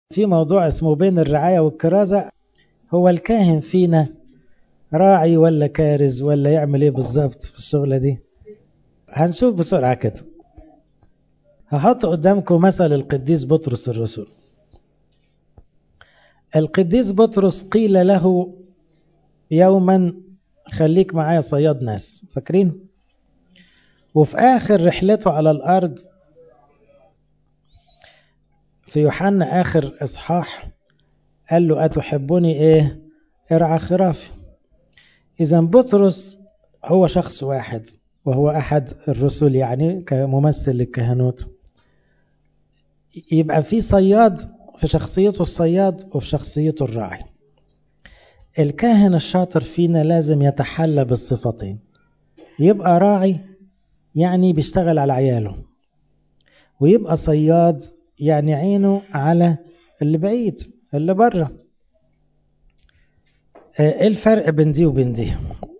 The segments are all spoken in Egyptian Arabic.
في موضوع اسمه بين الرعاية والكرازة هو الكاهن فينا راعي ولا كارز ولا يعمل ايه بالظبط في الشغلة دي هنشوف بسرعة كده هحط قدامكم مثل القديس بطرس الرسول القديس بطرس قيل له يوما خليك معايا صياد ناس فاكرين وفي آخر رحلته على الأرض في يوحنا آخر إصحاح قال له أتحبني إيه ارعى خرافي إذا بطرس هو شخص واحد وهو أحد الرسل يعني كممثل للكهنوت يبقى في صياد في شخصيته الصياد وفي شخصيته الراعي الكاهن الشاطر فينا لازم يتحلى بالصفتين يبقى راعي يعني بيشتغل على عياله ويبقى صياد يعني عينه على اللي بعيد اللي بره ايه الفرق بين دي وبين دي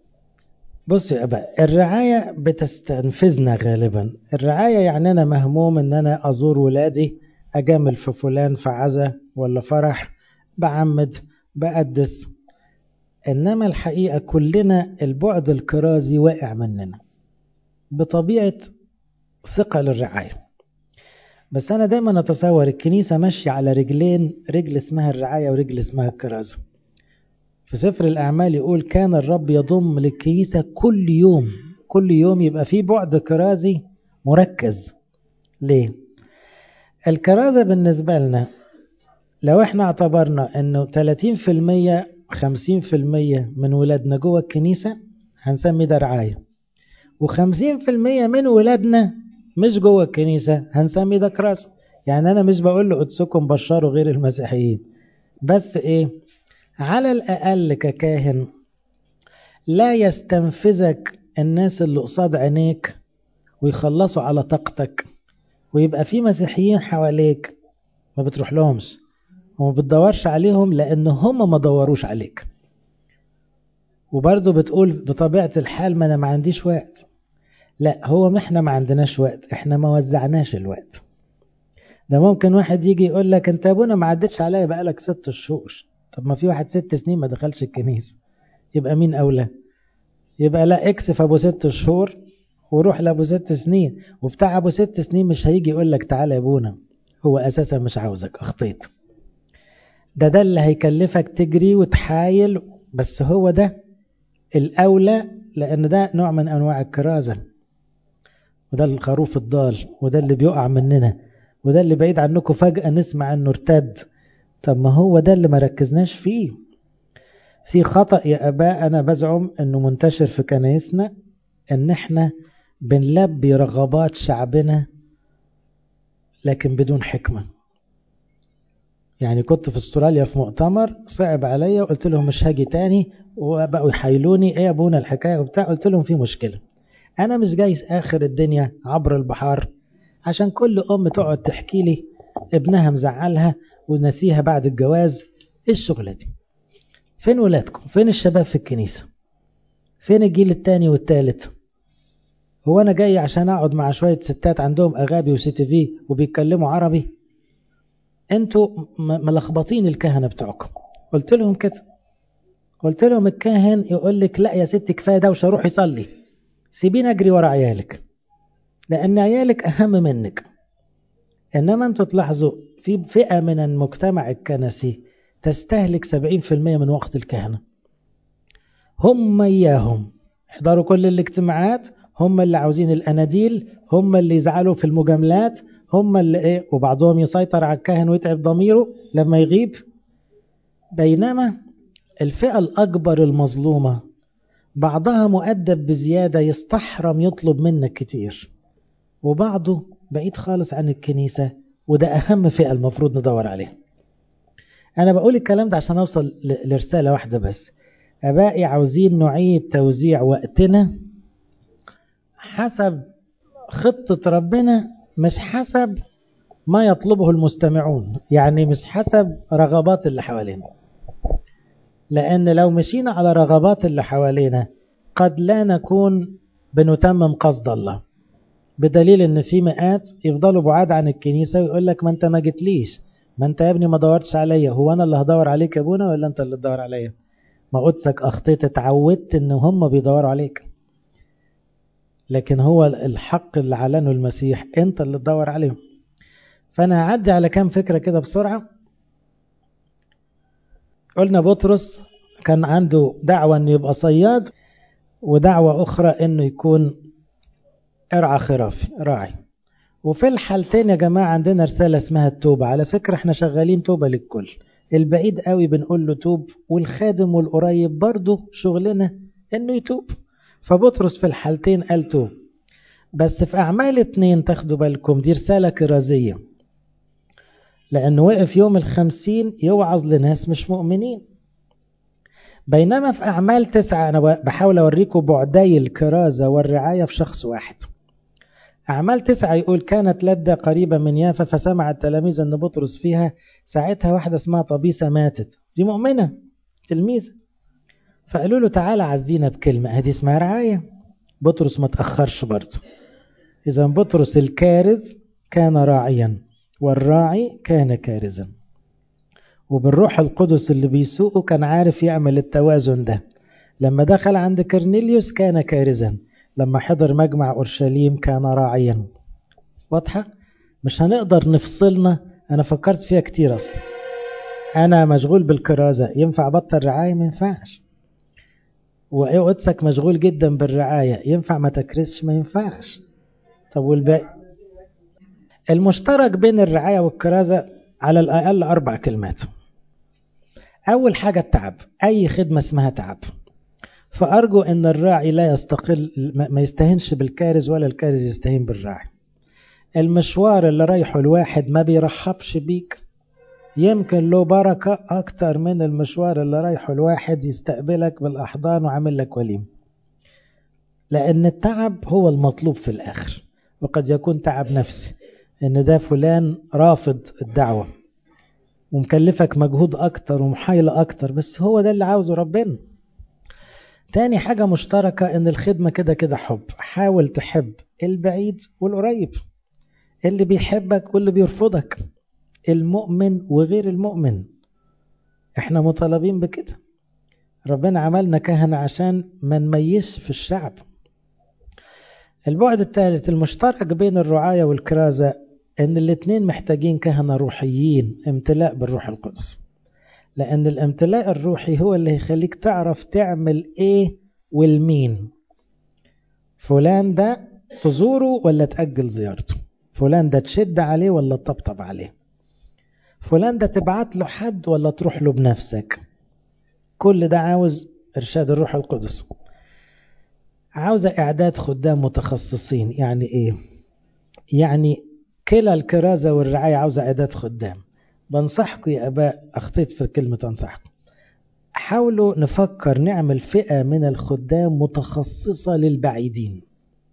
بص يا أبا الرعاية بتستنفذنا غالبا الرعاية يعني أنا مهموم أن أنا أزور ولادي أجامل في فلان في عزا ولا فرح بعمد بقدس إنما الحقيقة كلنا البعد الكرازي واقع مننا بطبيعة ثقة للرعاية بس أنا دايما أتصور الكنيسة ماشية على رجلين رجل اسمها الرعاية ورجل اسمها الكرازة في سفر الأعمال يقول كان الرب يضم للكنيسة كل يوم كل يوم يبقى في بعد كرازي مركز ليه؟ الكرازة بالنسبة لنا لو احنا اعتبرنا انه 30% 50% من ولادنا جوه الكنيسة هنسمي ده رعاية و50% من ولادنا مش جوه الكنيسة هنسمي ده كراسة يعني أنا مش بقول له قدسكم بشروا غير المسيحيين بس إيه على الأقل ككاهن لا يستنفذك الناس اللي قصاد عينيك ويخلصوا على طاقتك ويبقى في مسيحيين حواليك ما بتروح لهمش وما بتدورش عليهم لأن هم ما دوروش عليك وبرضه بتقول بطبيعة الحال ما أنا ما عنديش وقت لا هو ما احنا ما عندناش وقت احنا ما وزعناش الوقت ده ممكن واحد يجي يقول لك انت ابونا ما عدتش عليا بقالك ست شهور طب ما في واحد ست سنين ما دخلش الكنيسة يبقى مين أولى يبقى لا اكسف أبو ست شهور وروح لأبو ست سنين وبتاع أبو ست سنين مش هيجي يقول لك تعالى يا ابونا هو أساسا مش عاوزك أخطيت ده ده اللي هيكلفك تجري وتحايل بس هو ده الأولى لأن ده نوع من أنواع الكرازة وده الخروف الضال وده اللي بيقع مننا وده اللي بعيد عنكم فجأة نسمع انه ارتد طب ما هو ده اللي ما ركزناش فيه في خطأ يا أباء أنا بزعم أنه منتشر في كنايسنا أن احنا بنلبي رغبات شعبنا لكن بدون حكمة يعني كنت في استراليا في مؤتمر صعب عليا وقلت لهم مش هاجي تاني وبقوا يحايلوني ايه يا ابونا الحكاية وبتاع قلت لهم في مشكلة انا مش جايز اخر الدنيا عبر البحار عشان كل ام تقعد تحكي لي ابنها مزعلها ونسيها بعد الجواز ايه الشغلة دي فين ولادكم فين الشباب في الكنيسة فين الجيل التاني والتالت هو انا جاي عشان اقعد مع شوية ستات عندهم اغابي وسي تي في وبيتكلموا عربي انتوا ملخبطين الكهنة بتوعكم قلت لهم كده قلت لهم الكاهن يقول لك لا يا ست كفايه دوشه روح يصلي سيبيني اجري ورا عيالك لان عيالك اهم منك انما انتوا تلاحظوا في فئه من المجتمع الكنسي تستهلك 70% من وقت الكهنه هم اياهم يحضروا كل الاجتماعات هم اللي عاوزين الاناديل هم اللي يزعلوا في المجاملات هم اللي ايه وبعضهم يسيطر على الكاهن ويتعب ضميره لما يغيب بينما الفئة الأكبر المظلومة بعضها مؤدب بزيادة يستحرم يطلب منك كتير وبعضه بعيد خالص عن الكنيسة وده أهم فئة المفروض ندور عليها أنا بقول الكلام ده عشان أوصل لرسالة واحدة بس أبائي عاوزين نعيد توزيع وقتنا حسب خطة ربنا مش حسب ما يطلبه المستمعون يعني مش حسب رغبات اللي حوالينا لأن لو مشينا على رغبات اللي حوالينا قد لا نكون بنتمم قصد الله بدليل ان في مئات يفضلوا بعاد عن الكنيسة ويقول لك ما انت ما جتليش ما انت يا ابني ما دورتش عليا هو انا اللي هدور عليك يا ابونا ولا انت اللي تدور عليا ما قدسك اخطيت اتعودت ان هم بيدوروا عليك لكن هو الحق اللي علنه المسيح انت اللي تدور عليهم فانا هعدي على كام فكرة كده بسرعة قلنا بطرس كان عنده دعوة انه يبقى صياد ودعوة اخرى انه يكون ارعى خرافي راعي وفي الحالتين يا جماعة عندنا رسالة اسمها التوبة على فكرة احنا شغالين توبة للكل البعيد قوي بنقول له توب والخادم والقريب برضه شغلنا انه يتوب فبطرس في الحالتين قال توب بس في أعمال اتنين تاخدوا بالكم دي رسالة كرازية لأنه وقف يوم الخمسين يوعظ لناس مش مؤمنين بينما في أعمال تسعة أنا بحاول أوريكم بعدي الكرازة والرعاية في شخص واحد أعمال تسعة يقول كانت لدة قريبة من يافا فسمع التلاميذ أن بطرس فيها ساعتها واحدة اسمها طبيسة ماتت دي مؤمنة تلميذة فقالوا له تعالى عزينا بكلمة هذه اسمها رعاية بطرس ما تأخرش برضه إذا بطرس الكارز كان راعيا والراعي كان كارزا وبالروح القدس اللي بيسوقه كان عارف يعمل التوازن ده لما دخل عند كرنيليوس كان كارزا لما حضر مجمع أورشليم كان راعيا واضحة؟ مش هنقدر نفصلنا أنا فكرت فيها كتير أصلا أنا مشغول بالكرازة ينفع بطل رعاية ما ينفعش وقدسك مشغول جدا بالرعاية ينفع ما تكرسش ما ينفعش طب والباقي المشترك بين الرعاية والكرازة على الأقل أربع كلمات أول حاجة التعب أي خدمة اسمها تعب فأرجو أن الراعي لا يستقل ما يستهنش بالكارز ولا الكارز يستهين بالراعي المشوار اللي رايحه الواحد ما بيرحبش بيك يمكن له بركة أكتر من المشوار اللي رايحه الواحد يستقبلك بالأحضان وعامل لك وليم لأن التعب هو المطلوب في الآخر وقد يكون تعب نفسي إن ده فلان رافض الدعوة ومكلفك مجهود أكتر ومحايلة أكتر بس هو ده اللي عاوزه ربنا تاني حاجة مشتركة إن الخدمة كده كده حب حاول تحب البعيد والقريب اللي بيحبك واللي بيرفضك المؤمن وغير المؤمن احنا مطالبين بكده ربنا عملنا كهنة عشان ما نميزش في الشعب البعد الثالث المشترك بين الرعاية والكرازة ان الاتنين محتاجين كهنة روحيين امتلاء بالروح القدس لان الامتلاء الروحي هو اللي يخليك تعرف تعمل ايه والمين فلان ده تزوره ولا تأجل زيارته فلان ده تشد عليه ولا تطبطب عليه فلان ده تبعت له حد ولا تروح له بنفسك كل ده عاوز إرشاد الروح القدس عاوزة إعداد خدام متخصصين يعني إيه يعني كلا الكرازة والرعاية عاوزة إعداد خدام بنصحكم يا أباء أخطيت في كلمة أنصحكم حاولوا نفكر نعمل فئة من الخدام متخصصة للبعيدين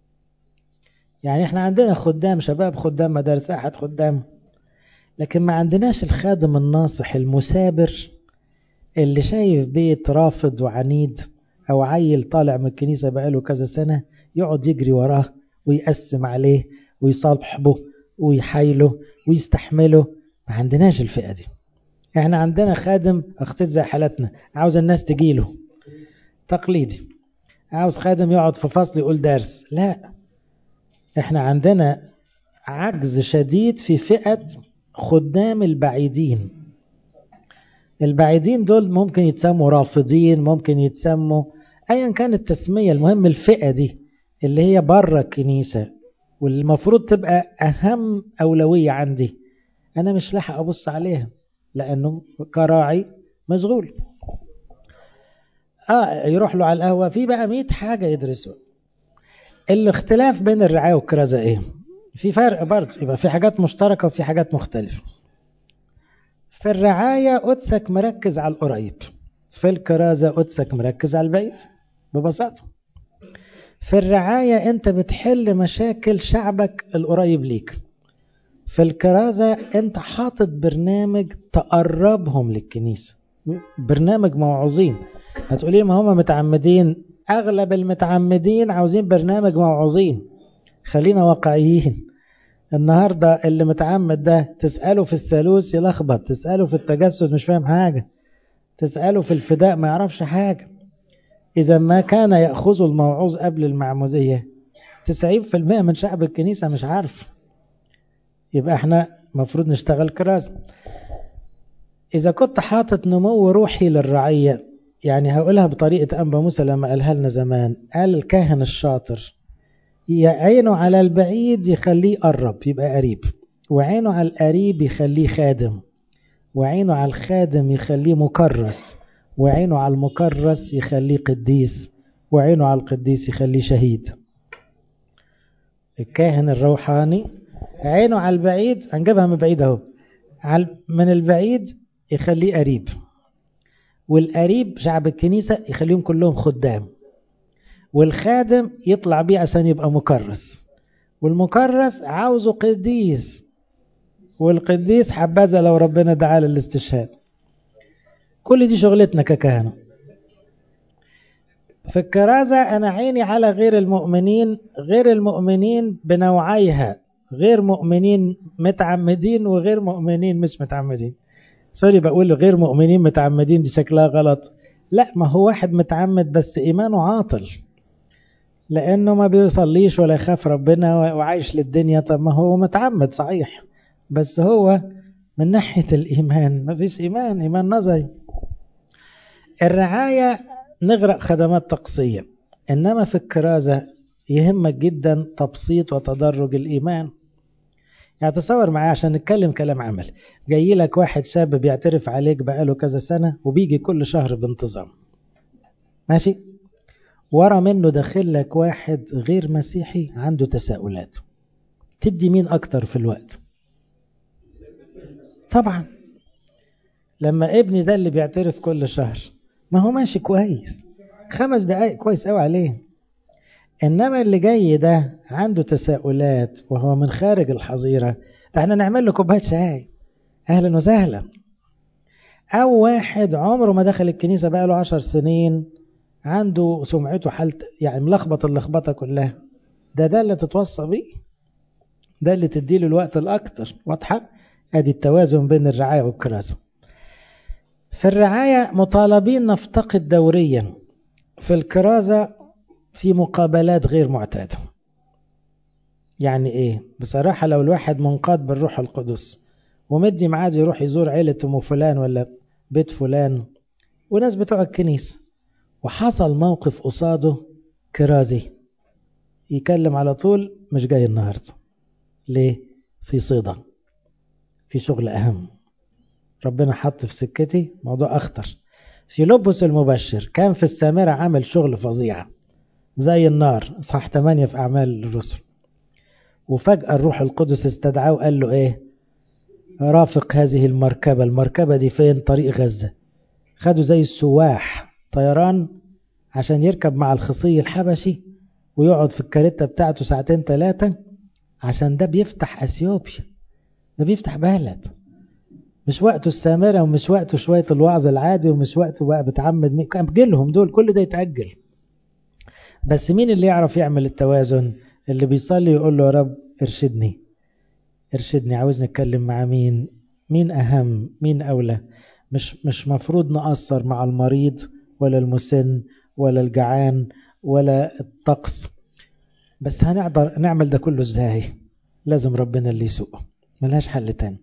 يعني احنا عندنا خدام شباب خدام مدارس أحد خدام لكن ما عندناش الخادم الناصح المثابر اللي شايف بيت رافض وعنيد أو عيل طالع من الكنيسة بقاله كذا سنة يقعد يجري وراه ويقسم عليه ويصالحبه ويحايله ويستحمله ما عندناش الفئة دي احنا عندنا خادم اخطيت زي حالتنا عاوز الناس تجيله تقليدي عاوز خادم يقعد في فصل يقول درس لا احنا عندنا عجز شديد في فئة خدام البعيدين البعيدين دول ممكن يتسموا رافضين ممكن يتسموا ايا كانت التسمية المهم الفئة دي اللي هي بره الكنيسة والمفروض تبقى اهم اولوية عندي انا مش لاحق ابص عليها لانه كراعي مشغول اه يروح له على القهوة في بقى 100 حاجة يدرسوا الاختلاف بين الرعاية والكرازة ايه في فرق برضه يبقى في حاجات مشتركة وفي حاجات مختلفة في الرعاية قدسك مركز على القريب في الكرازة قدسك مركز على البعيد ببساطة في الرعاية انت بتحل مشاكل شعبك القريب ليك في الكرازة انت حاطط برنامج تقربهم للكنيسة برنامج موعظين هتقولي ما هم متعمدين اغلب المتعمدين عاوزين برنامج موعظين خلينا واقعيين النهاردة اللي متعمد ده تسأله في الثالوث يلخبط تسأله في التجسد مش فاهم حاجة تسأله في الفداء ما يعرفش حاجة إذا ما كان يأخذ الموعوظ قبل المعمودية 90% من شعب الكنيسة مش عارف يبقى احنا مفروض نشتغل كراسة إذا كنت حاطط نمو روحي للرعية يعني هقولها بطريقة أنبا موسى لما قالها لنا زمان قال الكاهن الشاطر عينه على البعيد يخليه قرب يبقى قريب وعينه على القريب يخليه خادم وعينه على الخادم يخليه مكرس وعينه على المكرس يخليه قديس وعينه على القديس يخليه شهيد الكاهن الروحاني عينه على البعيد هنجيبها من بعيد اهو من البعيد يخليه قريب والقريب شعب الكنيسة يخليهم كلهم خدام والخادم يطلع بيه عشان يبقى مكرس والمكرس عاوزه قديس والقديس حبذا لو ربنا دعا للاستشهاد كل دي شغلتنا ككهنة في الكرازة أنا عيني على غير المؤمنين غير المؤمنين بنوعيها غير مؤمنين متعمدين وغير مؤمنين مش متعمدين سوري بقول غير مؤمنين متعمدين دي شكلها غلط لا ما هو واحد متعمد بس إيمانه عاطل لأنه ما بيصليش ولا يخاف ربنا وعايش للدنيا طب ما هو متعمد صحيح بس هو من ناحية الإيمان ما فيش إيمان إيمان نظري الرعاية نغرق خدمات طقسية إنما في الكرازة يهمك جدا تبسيط وتدرج الإيمان يعني تصور معايا عشان نتكلم كلام عمل جاي لك واحد شاب بيعترف عليك بقاله كذا سنة وبيجي كل شهر بانتظام ماشي ورا منه داخل لك واحد غير مسيحي عنده تساؤلات تدي مين أكتر في الوقت طبعا لما ابني ده اللي بيعترف كل شهر ما هو ماشي كويس خمس دقايق كويس قوي عليه انما اللي جاي ده عنده تساؤلات وهو من خارج الحظيرة ده احنا نعمل له كوبايه شاي اهلا وسهلا او واحد عمره ما دخل الكنيسة بقى له عشر سنين عنده سمعته حالت يعني ملخبط اللخبطة كلها ده ده اللي تتوصى بيه ده اللي تديله الوقت الأكتر واضحة ادي التوازن بين الرعاية والكراسة في الرعاية مطالبين نفتقد دوريا في الكرازة في مقابلات غير معتادة يعني ايه بصراحة لو الواحد منقاد بالروح القدس ومدي معاد يروح يزور عيلة ام فلان ولا بيت فلان وناس بتوع الكنيسة وحصل موقف قصاده كرازي يكلم على طول مش جاي النهاردة ليه في صيدة في شغل أهم ربنا حط في سكتي موضوع أخطر في لبس المبشر كان في السامرة عامل شغل فظيع زي النار صح 8 في أعمال الرسل وفجأة الروح القدس استدعاه وقال له إيه رافق هذه المركبة المركبة دي فين طريق غزة خدوا زي السواح طيران عشان يركب مع الخصي الحبشي ويقعد في الكاريتا بتاعته ساعتين ثلاثة عشان ده بيفتح أثيوبيا ده بيفتح بلد مش وقته السامرة ومش وقته شوية الوعظ العادي ومش وقته بقى بتعمد مين كان بجيلهم دول كل ده يتأجل بس مين اللي يعرف يعمل التوازن اللي بيصلي يقول له يا رب ارشدني ارشدني عاوز نتكلم مع مين مين أهم مين أولى مش مش مفروض نقصر مع المريض ولا المسن ولا الجعان ولا الطقس بس هنقدر نعمل ده كله ازاي لازم ربنا اللي يسوقه ملهاش حل تاني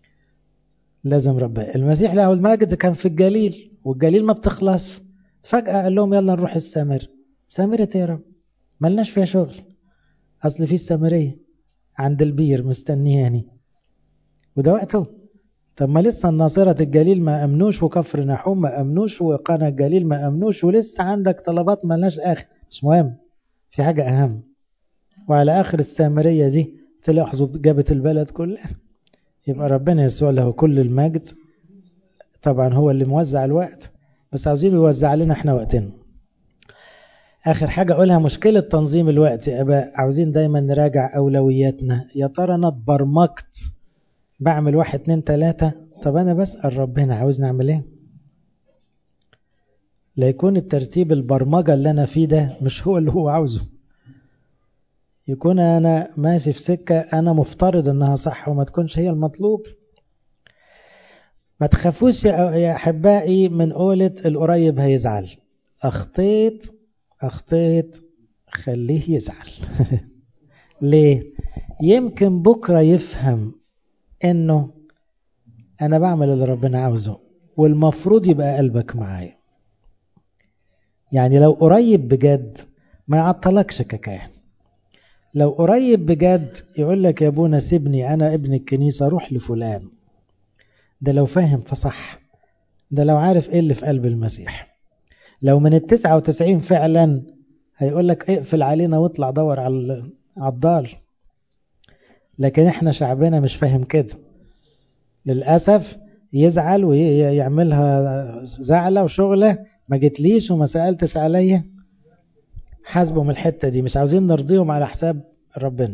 لازم ربنا المسيح له المجد كان في الجليل والجليل ما بتخلص فجأة قال لهم يلا نروح السامر سامرة يا رب ملناش فيها شغل أصل في السامرية عند البير مستنياني وده وقته طب ما لسه الناصرة الجليل ما أمنوش وكفر نحوم ما أمنوش وقنا الجليل ما أمنوش ولسه عندك طلبات ملناش آخر مش مهم في حاجة أهم وعلى آخر السامرية دي تلاحظوا جابت البلد كلها يبقى ربنا يسوع له كل المجد طبعا هو اللي موزع الوقت بس عاوزين يوزع لنا احنا وقتنا آخر حاجة أقولها مشكلة تنظيم الوقت يا أباء عاوزين دايما نراجع أولوياتنا يا ترى أنا اتبرمجت بعمل واحد اتنين تلاتة طب أنا بسأل ربنا عاوز نعمل إيه لا يكون الترتيب البرمجة اللي أنا فيه ده مش هو اللي هو عاوزه يكون أنا ماشي في سكة أنا مفترض أنها صح وما تكونش هي المطلوب ما تخافوش يا أحبائي من قولة القريب هيزعل أخطيت أخطيت خليه يزعل ليه يمكن بكرة يفهم انه انا بعمل اللي ربنا عاوزه والمفروض يبقى قلبك معايا يعني لو قريب بجد ما يعطلكش ككاهن لو قريب بجد يقول لك يا ابونا سيبني انا ابن الكنيسة روح لفلان ده لو فاهم فصح ده لو عارف ايه اللي في قلب المسيح لو من التسعة وتسعين فعلا هيقول لك اقفل علينا واطلع دور على الضال لكن احنا شعبنا مش فاهم كده للأسف يزعل ويعملها زعلة وشغلة ما جتليش وما سألتش عليا حاسبوا من الحتة دي مش عاوزين نرضيهم على حساب ربنا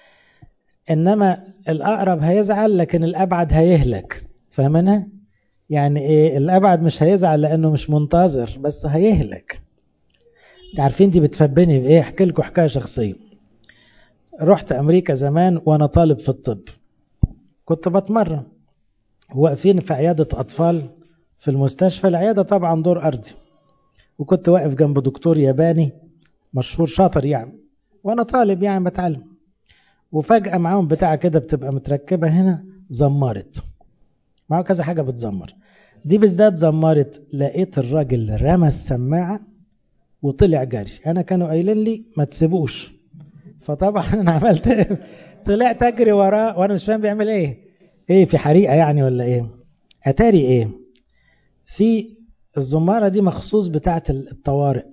إنما الأقرب هيزعل لكن الأبعد هيهلك فاهمينها؟ يعني إيه الأبعد مش هيزعل لأنه مش منتظر بس هيهلك عارفين دي بتفبني بإيه أحكي لكم حكاية شخصية رحت أمريكا زمان وأنا طالب في الطب كنت بتمرن واقفين في عيادة أطفال في المستشفى العيادة طبعا دور أرضي وكنت واقف جنب دكتور ياباني مشهور شاطر يعني وأنا طالب يعني بتعلم وفجأة معاهم بتاع كده بتبقى متركبة هنا زمرت معاه كذا حاجة بتزمر دي بالذات زمرت لقيت الراجل رمى السماعة وطلع جري أنا كانوا قايلين لي ما تسيبوش فطبعا أنا عملت إيه؟ طلعت أجري وراه وأنا مش فاهم بيعمل إيه إيه في حريقة يعني ولا إيه أتاري إيه في الزمارة دي مخصوص بتاعة الطوارئ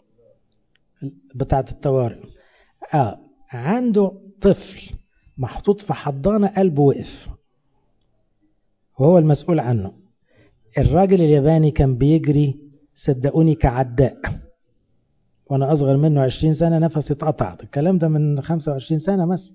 بتاعة الطوارئ آه عنده طفل محطوط في حضانة قلبه وقف وهو المسؤول عنه الراجل الياباني كان بيجري صدقوني كعداء وانا اصغر منه 20 سنة نفسي اتقطع الكلام ده من 25 سنة مثلا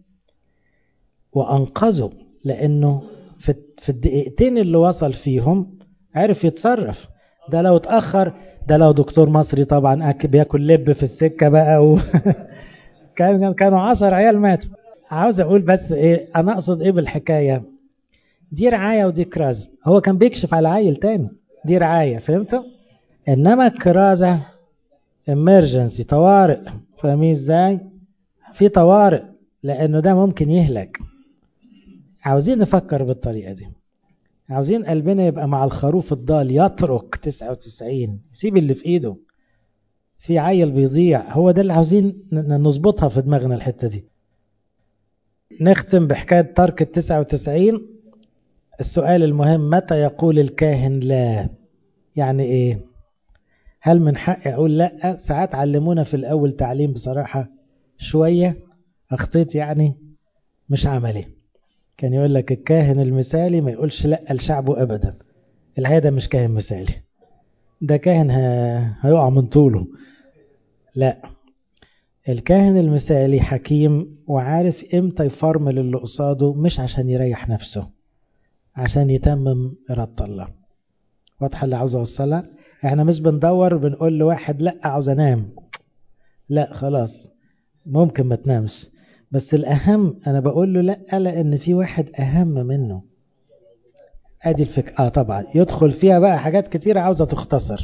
وانقذه لانه في في الدقيقتين اللي وصل فيهم عرف يتصرف ده لو اتأخر ده لو دكتور مصري طبعا بياكل لب في السكة بقى و... كان كانوا 10 عيال ماتوا عاوز اقول بس ايه انا اقصد ايه بالحكاية دي رعاية ودي كراز هو كان بيكشف على عيل تاني دي رعاية فهمتوا انما الكرازة emergency طوارئ فاهمين ازاي في طوارئ لانه ده ممكن يهلك عاوزين نفكر بالطريقة دي عاوزين قلبنا يبقى مع الخروف الضال يترك 99 يسيب اللي في ايده في عيل بيضيع هو ده اللي عاوزين نظبطها في دماغنا الحتة دي نختم بحكاية ترك ال 99 السؤال المهم متى يقول الكاهن لا يعني ايه هل من حقي اقول لا ساعات علمونا في الاول تعليم بصراحة شوية اخطيت يعني مش عملي كان يقول لك الكاهن المثالي ما يقولش لا لشعبه ابدا الحقيقة ده مش كاهن مثالي ده كاهن هيقع من طوله لا الكاهن المثالي حكيم وعارف امتى يفرمل اللي قصاده مش عشان يريح نفسه عشان يتمم إرادة الله واضحة اللي عاوز أوصلها احنا مش بندور بنقول لواحد لا عاوز أنام لا خلاص ممكن ما تنامش بس الأهم أنا بقول له لا لأن في واحد أهم منه أدي الفكرة آه طبعا يدخل فيها بقى حاجات كتيرة عاوزة تختصر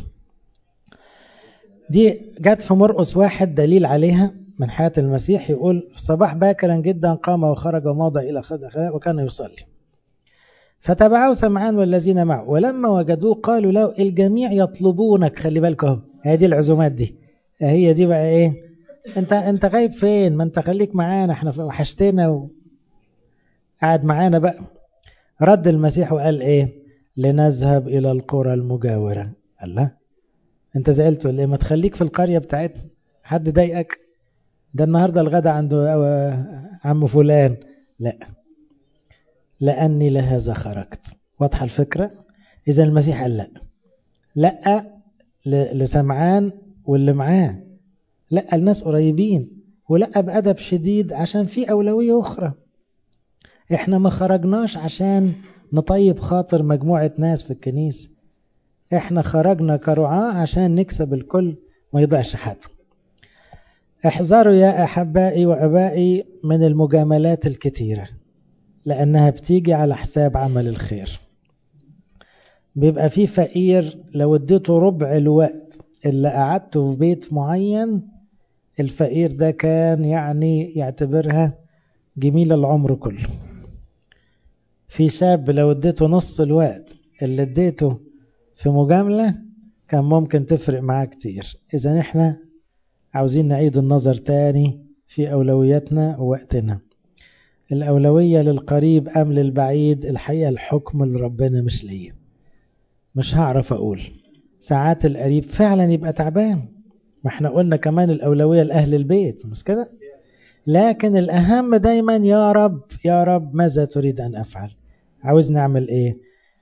دي جت في مرقس واحد دليل عليها من حياة المسيح يقول صباح باكرا جدا قام وخرج ومضى إلى خدخ وكان يصلي فتبعه سمعان والذين معه ولما وجدوه قالوا له الجميع يطلبونك خلي بالكم هذه العزومات دي هي دي بقى ايه انت انت غايب فين ما انت خليك معانا احنا وحشتنا و... قاعد معانا بقى رد المسيح وقال ايه لنذهب الى القرى المجاورة الله انت زعلت ولا ايه ما تخليك في القرية بتاعتنا حد ضايقك ده النهاردة الغدا عنده عم فلان لا لأني لهذا خرجت واضحة الفكرة إذا المسيح قال لا لا لسمعان واللي معاه لا الناس قريبين ولا بأدب شديد عشان في أولوية أخرى إحنا ما خرجناش عشان نطيب خاطر مجموعة ناس في الكنيسة إحنا خرجنا كرعاة عشان نكسب الكل ما يضيعش حد احذروا يا أحبائي وأبائي من المجاملات الكتيرة لأنها بتيجي على حساب عمل الخير بيبقى في فقير لو اديته ربع الوقت اللي قعدته في بيت معين الفقير ده كان يعني يعتبرها جميل العمر كله في شاب لو اديته نص الوقت اللي اديته في مجاملة كان ممكن تفرق معاه كتير إذا احنا عاوزين نعيد النظر تاني في أولوياتنا ووقتنا الأولوية للقريب أم للبعيد الحقيقة الحكم لربنا مش ليا مش هعرف أقول ساعات القريب فعلا يبقى تعبان ما احنا قلنا كمان الأولوية لأهل البيت مش كده لكن الأهم دايما يا رب يا رب ماذا تريد أن أفعل عاوز نعمل إيه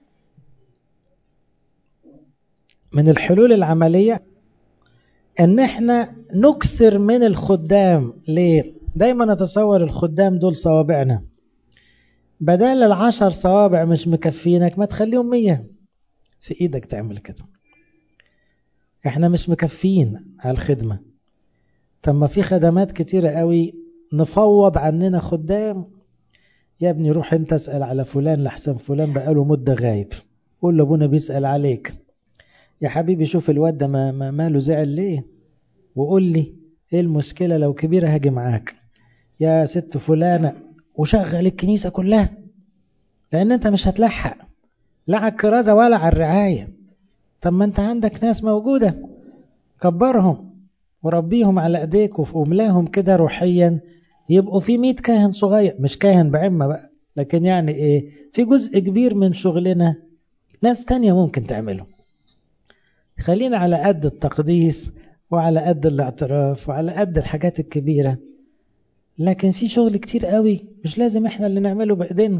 من الحلول العملية ان احنا نكسر من الخدام ليه دايما نتصور الخدام دول صوابعنا بدل العشر صوابع مش مكفينك ما تخليهم مية في ايدك تعمل كده احنا مش مكفين على الخدمة طب ما في خدمات كتيرة قوي نفوض عننا خدام يا ابني روح انت اسأل على فلان لحسن فلان بقاله مدة غايب قول لابونا بيسأل عليك يا حبيبي شوف الواد ده ما ما ماله زعل ليه وقول لي ايه المشكلة لو كبيرة هاجي معاك يا ست فلانة وشغل الكنيسة كلها لان انت مش هتلحق لا على الكرازة ولا على الرعاية طب ما انت عندك ناس موجودة كبرهم وربيهم على ايديك واملاهم كده روحيا يبقوا في 100 كاهن صغير مش كاهن بعمة بقى لكن يعني ايه في جزء كبير من شغلنا ناس تانية ممكن تعمله خلينا على قد التقديس وعلى قد الاعتراف وعلى قد الحاجات الكبيرة لكن في شغل كتير قوي مش لازم احنا اللي نعمله بإيدينا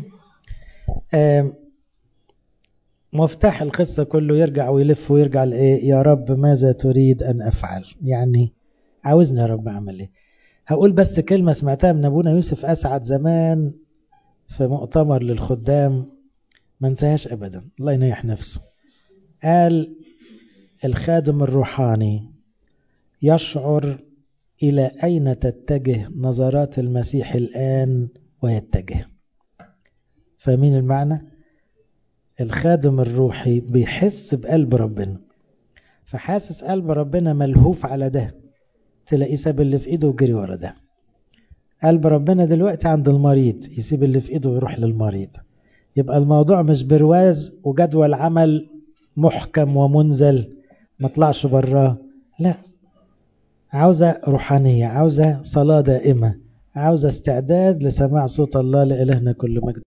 مفتاح القصة كله يرجع ويلف ويرجع لإيه يا رب ماذا تريد أن أفعل يعني عاوزني يا رب أعمل إيه هقول بس كلمة سمعتها من أبونا يوسف أسعد زمان في مؤتمر للخدام ما انساهاش أبدا الله ينيح نفسه قال الخادم الروحاني يشعر إلى أين تتجه نظرات المسيح الآن ويتجه فاهمين المعنى؟ الخادم الروحي بيحس بقلب ربنا فحاسس قلب ربنا ملهوف على ده تلاقيه ساب اللي في ايده وجري ورا ده قلب ربنا دلوقتي عند المريض يسيب اللي في ايده ويروح للمريض يبقى الموضوع مش برواز وجدول عمل محكم ومنزل ما طلعش براه لا عاوزة روحانية عاوزة صلاة دائمة عاوزة استعداد لسماع صوت الله لإلهنا كل مجد